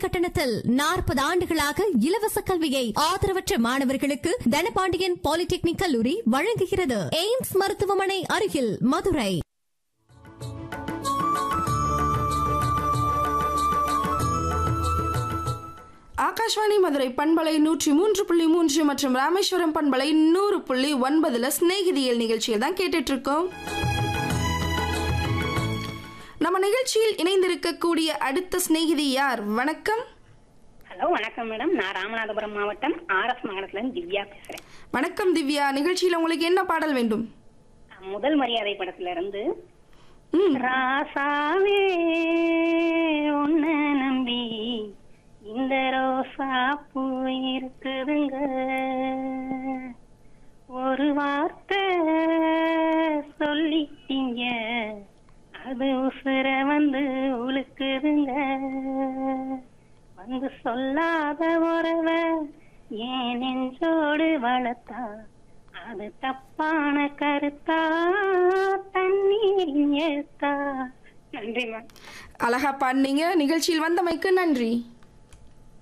கட்டணத்தில் நாற்பது ஆண்டுகளாக இலவச கல்வியை ஆதரவற்ற மாணவர்களுக்கு தனபாண்டியன் பாலிடெக்னிக் கல்லூரி வழங்குகிறது எய்ம்ஸ் மருத்துவமனை அருகில் மதுரை ஆகாஷ்வாணி மதுரை பண்பலை நூற்றி மூன்று புள்ளி மூன்று மற்றும் ராமேஸ்வரம் பண்பலை நூறு புள்ளி ஒன்பதுல சிநேகிதியல் நிகழ்ச்சியில் தான் கேட்டுட்டு இருக்கோம் நம்ம நிகழ்ச்சியில் இணைந்திருக்கக்கூடிய அடுத்த சிநேகிதி யார் வணக்கம் ஹலோ வணக்கம் மேடம் நான் ராமநாதபுரம் மாவட்டம் ஆர்எஸ் நகரத்துல இருந்து திவ்யா பேசுறேன் வணக்கம் திவ்யா நிகழ்ச்சியில் உங்களுக்கு என்ன பாடல் வேண்டும் முதல் மரியாதை படத்துல இருந்து ம் ராசாவே உன்ன நம்பி இந்த ரோசா பூ இருக்குதுங்க ஒரு வார்த்தை சொல்லிட்டீங்க அது உசுர வந்து உழுக்குதுங்க வந்து சொல்லாத உறவ ஏன் நெஞ்சோடு வளர்த்தா அது தப்பான கருத்தா தண்ணீரின் எழுத்தா நன்றி மேம் அழகா பாடினீங்க நிகழ்ச்சியில் வந்தமைக்கு நன்றி